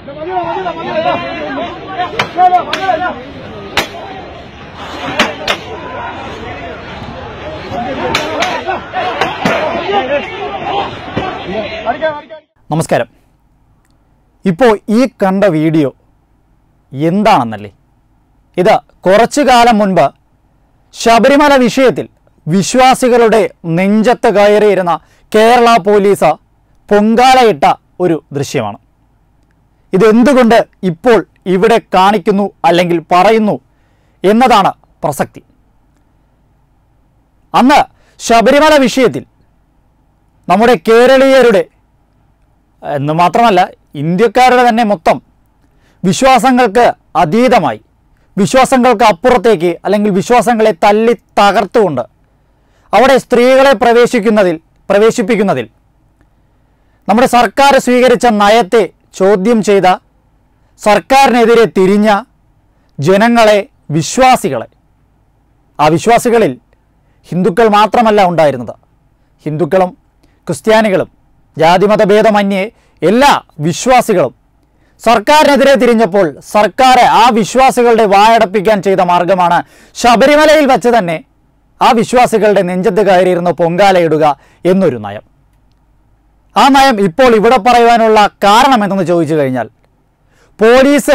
നമസ്കാരം ഇപ്പോൾ ഈ കണ്ട വീഡിയോ എന്താണെന്നല്ലേ ഇത് കുറച്ചു കാലം മുൻപ് ശബരിമല വിഷയത്തിൽ വിശ്വാസികളുടെ നെഞ്ചത്ത് കയറിയിരുന്ന കേരള പോലീസ് പൊങ്കാലയിട്ട ഒരു ദൃശ്യമാണ് ഇതെന്തുകൊണ്ട് ഇപ്പോൾ ഇവിടെ കാണിക്കുന്നു അല്ലെങ്കിൽ പറയുന്നു എന്നതാണ് പ്രസക്തി അന്ന് ശബരിമല വിഷയത്തിൽ നമ്മുടെ കേരളീയരുടെ എന്ന് മാത്രമല്ല ഇന്ത്യക്കാരുടെ തന്നെ മൊത്തം വിശ്വാസങ്ങൾക്ക് അതീതമായി വിശ്വാസങ്ങൾക്ക് അപ്പുറത്തേക്ക് അല്ലെങ്കിൽ വിശ്വാസങ്ങളെ തല്ലി തകർത്തുകൊണ്ട് അവിടെ സ്ത്രീകളെ പ്രവേശിക്കുന്നതിൽ പ്രവേശിപ്പിക്കുന്നതിൽ നമ്മുടെ സർക്കാർ സ്വീകരിച്ച നയത്തെ ചോദ്യം ചെയ്ത സർക്കാരിനെതിരെ തിരിഞ്ഞ ജനങ്ങളെ വിശ്വാസികളെ ആ വിശ്വാസികളിൽ ഹിന്ദുക്കൾ മാത്രമല്ല ഉണ്ടായിരുന്നത് ഹിന്ദുക്കളും ക്രിസ്ത്യാനികളും ജാതിമതഭേദമന്യേ എല്ലാ വിശ്വാസികളും സർക്കാരിനെതിരെ തിരിഞ്ഞപ്പോൾ സർക്കാർ ആ വിശ്വാസികളുടെ വായടപ്പിക്കാൻ ചെയ്ത മാർഗമാണ് ശബരിമലയിൽ വച്ച് തന്നെ ആ വിശ്വാസികളുടെ നെഞ്ചത്ത് കയറിയിരുന്ന് പൊങ്കാലയിടുക എന്നൊരു നയം ആ നയം ഇപ്പോൾ ഇവിടെ പറയുവാനുള്ള കാരണം എന്തെന്ന് ചോദിച്ചു കഴിഞ്ഞാൽ പോലീസ്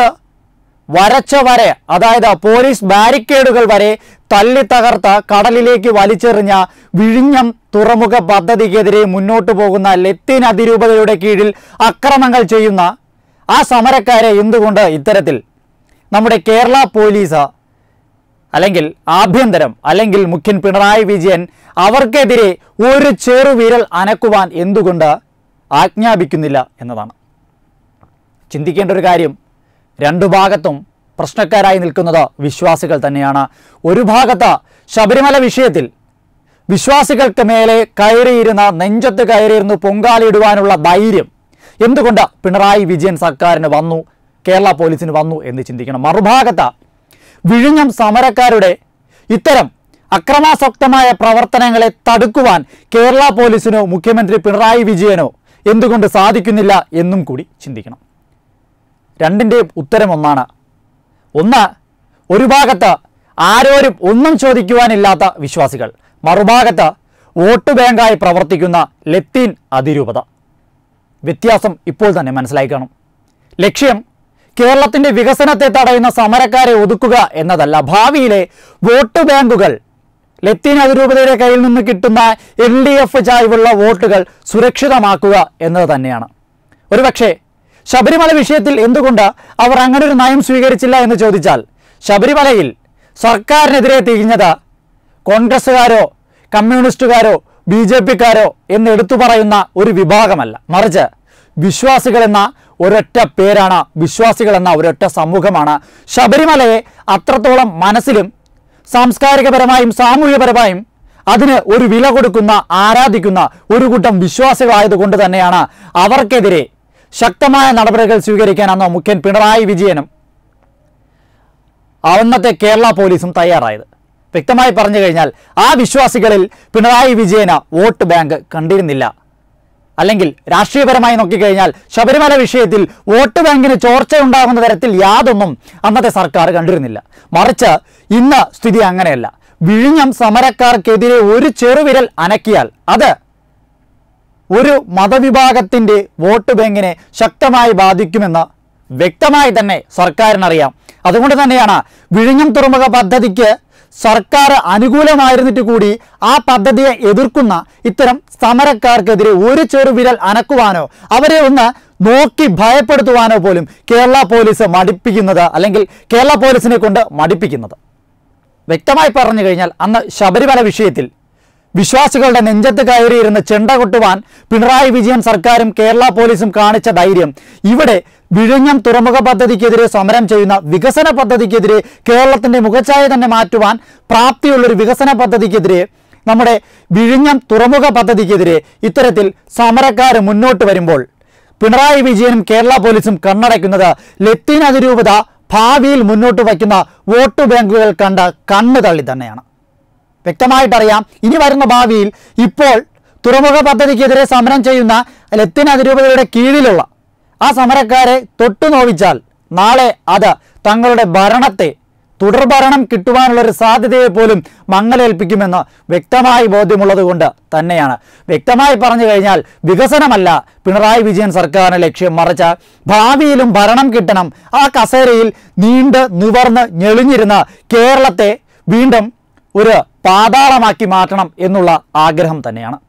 വരച്ച വര അതായത് പോലീസ് ബാരിക്കേഡുകൾ വരെ തല്ലി തകർത്ത കടലിലേക്ക് വലിച്ചെറിഞ്ഞ വിഴിഞ്ഞം തുറമുഖ പദ്ധതിക്കെതിരെ മുന്നോട്ട് പോകുന്ന ലത്തീൻ അതിരൂപതയുടെ കീഴിൽ അക്രമങ്ങൾ ചെയ്യുന്ന ആ സമരക്കാരെ എന്തുകൊണ്ട് ഇത്തരത്തിൽ നമ്മുടെ കേരള പോലീസ് അല്ലെങ്കിൽ ആഭ്യന്തരം അല്ലെങ്കിൽ മുഖ്യൻ പിണറായി വിജയൻ അവർക്കെതിരെ ഒരു ചെറുവിരൽ അനക്കുവാൻ എന്തുകൊണ്ട് ആജ്ഞാപിക്കുന്നില്ല എന്നതാണ് ചിന്തിക്കേണ്ട ഒരു കാര്യം രണ്ടു ഭാഗത്തും പ്രശ്നക്കാരായി നിൽക്കുന്നത് വിശ്വാസികൾ തന്നെയാണ് ഒരു ഭാഗത്ത് ശബരിമല വിഷയത്തിൽ വിശ്വാസികൾക്ക് മേലെ കയറിയിരുന്ന നെഞ്ചത്ത് കയറിയിരുന്ന് പൊങ്കാലിടുവാനുള്ള ധൈര്യം എന്തുകൊണ്ട് പിണറായി വിജയൻ സർക്കാരിന് വന്നു കേരള പോലീസിന് വന്നു എന്ന് ചിന്തിക്കണം മറുഭാഗത്ത് വിഴിഞ്ഞം സമരക്കാരുടെ ഇത്തരം അക്രമാസക്തമായ പ്രവർത്തനങ്ങളെ തടുക്കുവാൻ കേരള പോലീസിനോ മുഖ്യമന്ത്രി പിണറായി വിജയനോ എന്തുകൊണ്ട് സാധിക്കുന്നില്ല എന്നും കൂടി ചിന്തിക്കണം രണ്ടിൻ്റെയും ഉത്തരം ഒന്നാണ് ഒന്ന് ഒരു ഭാഗത്ത് ആരോരും ഒന്നും ചോദിക്കുവാനില്ലാത്ത വിശ്വാസികൾ മറുഭാഗത്ത് വോട്ട് ബാങ്കായി പ്രവർത്തിക്കുന്ന ലത്തീൻ അതിരൂപത വ്യത്യാസം ഇപ്പോൾ തന്നെ മനസ്സിലായി കാണും ലക്ഷ്യം കേരളത്തിന്റെ വികസനത്തെ തടയുന്ന സമരക്കാരെ ഒതുക്കുക എന്നതല്ല ഭാവിയിലെ വോട്ട് ബാങ്കുകൾ ലത്തീൻ അതിരൂപതയുടെ കയ്യിൽ നിന്ന് കിട്ടുന്ന എൽ ഡി എഫ് ചായ്വുള്ള വോട്ടുകൾ സുരക്ഷിതമാക്കുക എന്നത് തന്നെയാണ് ഒരുപക്ഷെ ശബരിമല വിഷയത്തിൽ എന്തുകൊണ്ട് അവർ അങ്ങനെ ഒരു നയം സ്വീകരിച്ചില്ല എന്ന് ചോദിച്ചാൽ ശബരിമലയിൽ സർക്കാരിനെതിരെ തിരിഞ്ഞത് കോൺഗ്രസ്സുകാരോ കമ്മ്യൂണിസ്റ്റുകാരോ ബി ജെ പിക്കാരോ എന്ന് എടുത്തു പറയുന്ന ഒരു വിഭാഗമല്ല മറിച്ച് വിശ്വാസികൾ എന്ന ഒരൊറ്റ പേരാണ് വിശ്വാസികൾ എന്ന ഒരൊറ്റ സമൂഹമാണ് ശബരിമലയെ അത്രത്തോളം മനസ്സിലും സാംസ്കാരികപരമായും സാമൂഹികപരമായും അതിന് ഒരു വില കൊടുക്കുന്ന ആരാധിക്കുന്ന ഒരു കൂട്ടം വിശ്വാസികളായതുകൊണ്ട് തന്നെയാണ് അവർക്കെതിരെ ശക്തമായ നടപടികൾ സ്വീകരിക്കാൻ അന്ന് മുഖ്യൻ പിണറായി വിജയനും അന്നത്തെ കേരള പോലീസും തയ്യാറായത് വ്യക്തമായി പറഞ്ഞു കഴിഞ്ഞാൽ ആ വിശ്വാസികളിൽ പിണറായി വിജയന് വോട്ട് ബാങ്ക് കണ്ടിരുന്നില്ല അല്ലെങ്കിൽ രാഷ്ട്രീയപരമായി നോക്കിക്കഴിഞ്ഞാൽ ശബരിമല വിഷയത്തിൽ വോട്ട് ബാങ്കിന് ചോർച്ചയുണ്ടാകുന്ന തരത്തിൽ യാതൊന്നും അന്നത്തെ സർക്കാർ കണ്ടിരുന്നില്ല മറിച്ച് ഇന്ന് സ്ഥിതി അങ്ങനെയല്ല വിഴിഞ്ഞം സമരക്കാർക്കെതിരെ ഒരു ചെറുവിരൽ അനക്കിയാൽ അത് ഒരു മതവിഭാഗത്തിൻ്റെ വോട്ട് ബാങ്കിനെ ശക്തമായി ബാധിക്കുമെന്ന് വ്യക്തമായി തന്നെ സർക്കാരിനറിയാം അതുകൊണ്ട് തന്നെയാണ് വിഴിഞ്ഞം തുറമുഖ പദ്ധതിക്ക് സർക്കാർ അനുകൂലമായിരുന്നിട്ട് കൂടി ആ പദ്ധതിയെ എതിർക്കുന്ന ഇത്തരം സമരക്കാർക്കെതിരെ ഒരു ചെറുവിരൽ അനക്കുവാനോ അവരെ ഒന്ന് നോക്കി ഭയപ്പെടുത്തുവാനോ പോലും കേരള പോലീസ് മടിപ്പിക്കുന്നത് അല്ലെങ്കിൽ കേരള പോലീസിനെ കൊണ്ട് മടിപ്പിക്കുന്നത് വ്യക്തമായി പറഞ്ഞു കഴിഞ്ഞാൽ അന്ന് ശബരിമല വിഷയത്തിൽ വിശ്വാസികളുടെ നെഞ്ചത്ത് കയറിയിരുന്ന് ചെണ്ട കൊട്ടുവാൻ പിണറായി വിജയൻ സർക്കാരും കേരള പോലീസും കാണിച്ച ധൈര്യം ഇവിടെ വിഴിഞ്ഞം തുറമുഖ പദ്ധതിക്കെതിരെ സമരം ചെയ്യുന്ന വികസന പദ്ധതിക്കെതിരെ കേരളത്തിന്റെ മുഖച്ഛായ തന്നെ മാറ്റുവാൻ പ്രാപ്തിയുള്ളൊരു വികസന പദ്ധതിക്കെതിരെ നമ്മുടെ വിഴിഞ്ഞം തുറമുഖ പദ്ധതിക്കെതിരെ ഇത്തരത്തിൽ സമരക്കാർ മുന്നോട്ട് വരുമ്പോൾ പിണറായി വിജയനും കേരള പോലീസും കണ്ണടയ്ക്കുന്നത് ലത്തീൻ അതിരൂപത ഭാവിയിൽ മുന്നോട്ട് വയ്ക്കുന്ന വോട്ട് ബാങ്കുകൾ കണ്ട കണ്ണ് തള്ളി തന്നെയാണ് വ്യക്തമായിട്ടറിയാം ഇനി വരുന്ന ഭാവിയിൽ ഇപ്പോൾ തുറമുഖ പദ്ധതിക്കെതിരെ സമരം ചെയ്യുന്ന ലത്തീൻ അതിരൂപതയുടെ കീഴിലുള്ള ആ സമരക്കാരെ തൊട്ടു നോവിച്ചാൽ നാളെ അത് തങ്ങളുടെ ഭരണത്തെ തുടർഭരണം കിട്ടുവാനുള്ളൊരു സാധ്യതയെ പോലും മങ്ങലേൽപ്പിക്കുമെന്ന് വ്യക്തമായി ബോധ്യമുള്ളത് കൊണ്ട് തന്നെയാണ് വ്യക്തമായി പറഞ്ഞു കഴിഞ്ഞാൽ വികസനമല്ല പിണറായി വിജയൻ സർക്കാരിന് ലക്ഷ്യം മറിച്ച് ഭാവിയിലും ഭരണം കിട്ടണം ആ കസേരയിൽ നീണ്ട് നിവർന്ന് ഞെളിഞ്ഞിരുന്ന കേരളത്തെ വീണ്ടും ഒരു പാതാളമാക്കി മാറ്റണം എന്നുള്ള ആഗ്രഹം തന്നെയാണ്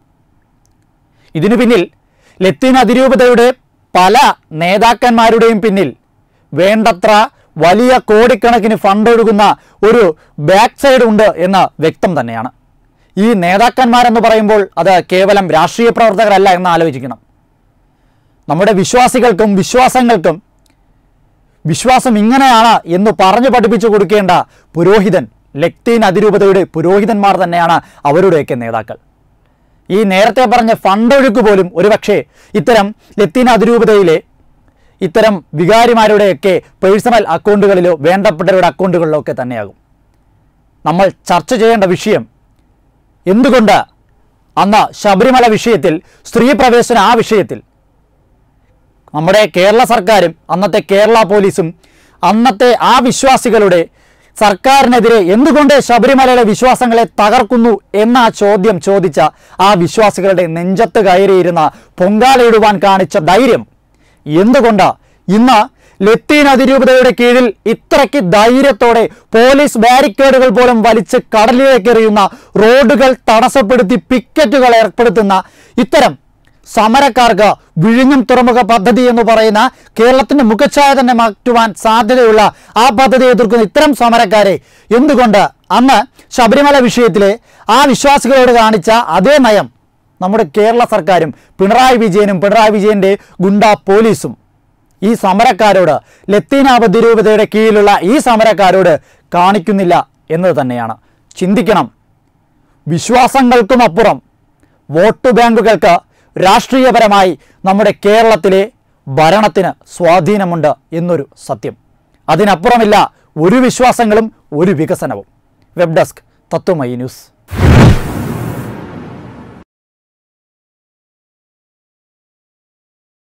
ഇതിനു പിന്നിൽ ലത്തീൻ അതിരൂപതയുടെ പല നേതാക്കന്മാരുടെയും പിന്നിൽ വേണ്ടത്ര വലിയ കോടിക്കണക്കിന് ഫണ്ട് ഒഴുകുന്ന ഒരു ബാക്ക് സൈഡ് ഉണ്ട് എന്ന് വ്യക്തം തന്നെയാണ് ഈ നേതാക്കന്മാരെന്ന് പറയുമ്പോൾ അത് കേവലം രാഷ്ട്രീയ പ്രവർത്തകരല്ല എന്ന് ആലോചിക്കണം നമ്മുടെ വിശ്വാസികൾക്കും വിശ്വാസങ്ങൾക്കും വിശ്വാസം ഇങ്ങനെയാണ് എന്ന് പറഞ്ഞു പഠിപ്പിച്ചു കൊടുക്കേണ്ട പുരോഹിതൻ ലത്തീൻ അതിരൂപതയുടെ പുരോഹിതന്മാർ തന്നെയാണ് അവരുടെയൊക്കെ നേതാക്കൾ ഈ നേരത്തെ പറഞ്ഞ ഫണ്ട് ഒഴുക്ക് പോലും ഒരുപക്ഷെ ഇത്തരം ലത്തീൻ അതിരൂപതയിലെ ഇത്തരം വികാരിമാരുടെയൊക്കെ പേഴ്സണൽ അക്കൗണ്ടുകളിലോ വേണ്ടപ്പെട്ടവരുടെ അക്കൗണ്ടുകളിലോ ഒക്കെ തന്നെയാകും നമ്മൾ ചർച്ച ചെയ്യേണ്ട വിഷയം എന്തുകൊണ്ട് അന്ന് ശബരിമല വിഷയത്തിൽ സ്ത്രീ പ്രവേശന ആ വിഷയത്തിൽ നമ്മുടെ കേരള സർക്കാരും അന്നത്തെ കേരള പോലീസും അന്നത്തെ ആ വിശ്വാസികളുടെ സർക്കാരിനെതിരെ എന്തുകൊണ്ട് ശബരിമലയിലെ വിശ്വാസങ്ങളെ തകർക്കുന്നു എന്ന ആ ചോദ്യം ചോദിച്ച ആ വിശ്വാസികളുടെ നെഞ്ചത്ത് കയറിയിരുന്ന പൊങ്കാലയിടുവാൻ കാണിച്ച ധൈര്യം എന്തുകൊണ്ട് ഇന്ന് ലത്തീൻ അതിരൂപതയുടെ കീഴിൽ ഇത്രയ്ക്ക് ധൈര്യത്തോടെ പോലീസ് ബാരിക്കേഡുകൾ പോലും വലിച്ച് കടലിലേക്ക് എറിയുന്ന റോഡുകൾ തടസ്സപ്പെടുത്തി പിക്കറ്റുകൾ ഏർപ്പെടുത്തുന്ന ഇത്തരം സമരക്കാർക്ക് വിഴിഞ്ഞം തുറമുഖ പദ്ധതി എന്ന് പറയുന്ന കേരളത്തിന്റെ മുഖച്ഛായ തന്നെ മാറ്റുവാൻ സാധ്യതയുള്ള ആ പദ്ധതി എതിർക്കുന്ന ഇത്തരം സമരക്കാരെ എന്തുകൊണ്ട് അന്ന് ശബരിമല വിഷയത്തിലെ ആ വിശ്വാസികളോട് കാണിച്ച അതേ നയം നമ്മുടെ കേരള സർക്കാരും പിണറായി വിജയനും പിണറായി വിജയന്റെ ഗുണ്ടാ പോലീസും ഈ സമരക്കാരോട് ലത്തീന അതിരൂപതയുടെ കീഴിലുള്ള ഈ സമരക്കാരോട് കാണിക്കുന്നില്ല എന്നത് തന്നെയാണ് ചിന്തിക്കണം വിശ്വാസങ്ങൾക്കും അപ്പുറം വോട്ട് ബാങ്കുകൾക്ക് രാഷ്ട്രീയപരമായി നമ്മുടെ കേരളത്തിലെ ഭരണത്തിന് സ്വാധീനമുണ്ട് എന്നൊരു സത്യം അതിനപ്പുറമില്ല ഒരു വിശ്വാസങ്ങളും ഒരു വികസനവും വെബ് ഡെസ്ക് തത്വമയി ന്യൂസ്